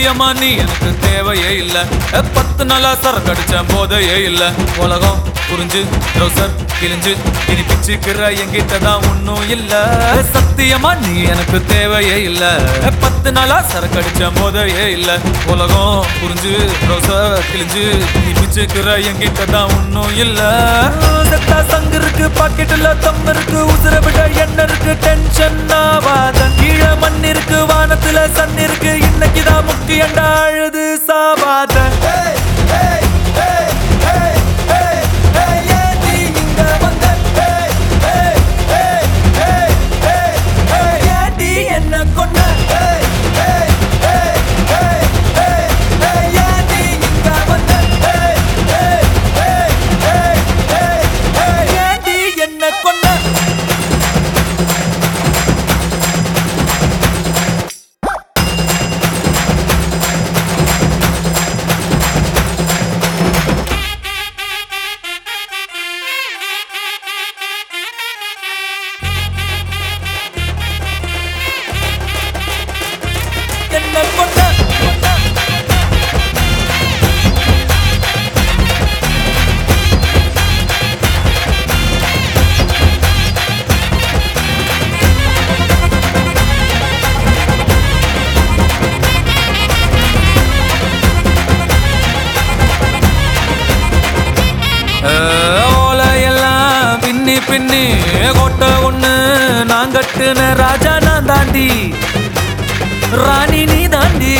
சத்தியமா நீ எனக்கு தேவையே இல்ல அ, பத்து நாளா சரக்கு அடிச்ச போதையே இல்ல உலகம் புரிஞ்சு ட்ரௌசர் கிழிஞ்சு இனி பிச்சுக்கிற என்கிட்ட தான் ஒன்னும் இல்ல சத்தியமா நீ எனக்கு தேவையே இல்ல அ, பத்து நாளா சரக்கு அடிச்ச போதையே இல்ல உலகம் புரிஞ்சு ட்ரௌசர் கிழிஞ்சு இனி பிச்சுக்கிற என்கிட்ட தான் ஒன்னும் இல்ல செத்தா சங்கு இருக்கு பாக்கெட்டுல தம் இருக்கு உசுர விட எண்ணெய் இருக்கு டென்ஷன் ஆவாத கீழே மண் இருக்கு வானத்துல சன் இருக்கு இன்னைக்குதான் முக்கியண்டா அழுது சாவாத என்ன கொண்ட என்ன கொண்ட என்ன கொண்ட ஓலையெல்லாம் பின்னி பின்னி கோட்டை ஒண்ணு நான் கட்டுன ராஜா நான் தாண்டி ராணி நீ தாண்டி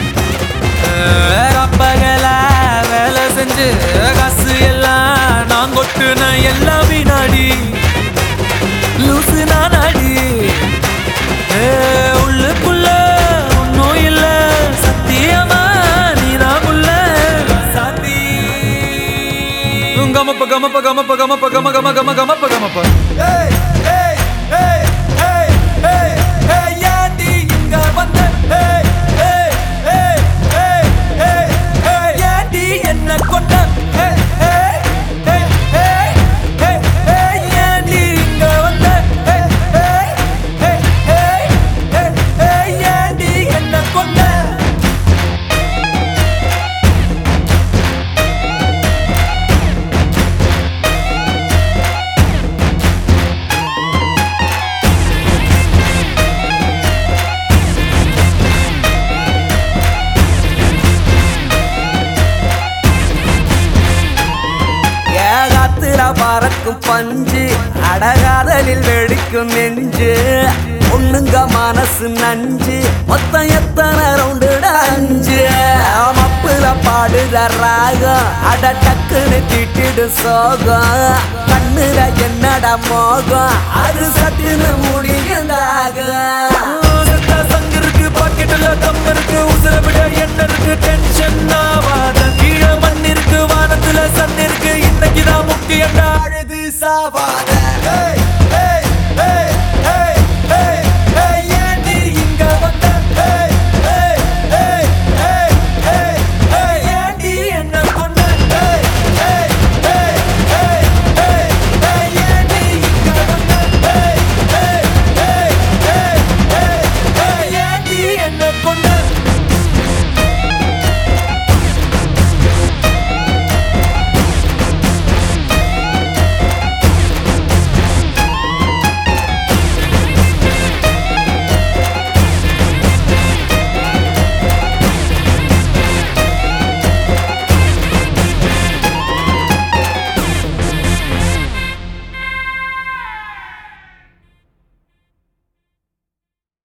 ரப்பகல வேலை செஞ்சு காசு எல்லாம் நான் கொட்டுன எல்லாம் வினாடி லூசு நானாடி ஏ, உள்ளுக்குள்ள ஒன்னும் இல்ல சத்தியமா நீதான் உள்ள சாத்தி கமப்ப கமப்ப கமப்ப கமப்ப கம கம கம கமப்ப கமப்ப ஏன்டி இங்க வந்த ஏய், ஏய், ஏய், ஏய், ஏய், ஏய், ஏன்டி என்ன கொண்ட ஏய், ஏய், ஏய், ஏய், ஏய், ஏய், ஏன்டி இங்க வந்த ஏய், ஏய், ஏய், ஏய், ஏய், ஏய், ஏன்டி என்ன கொண்ட ஏகாத்திர பறக்கும் பஞ்சு அடகாதலில் வெடிக்கும் நெஞ்சு பொண்ணுங்க மனசு நஞ்சு மொத்தம் எத்தனை ரவுண்டு அஞ்சு மப்புல பாடுற ராகம் அட டக்குன்னு திட்டிடு சோகம் கண்ணுல என்னடா மோகம் அது சட்டுன்னு முடியுண்டாகும் செத்தா சங்கு இருக்கு பாக்கெட்டுல தம் இருக்கு உசுர விட என்ன இருக்கு டென்ஷன் ஆவாத கீழே மண் இருக்கு வானத்துல சன் இருக்கு இன்னைக்குதான் முக்கியம்டா அழுது சாவாத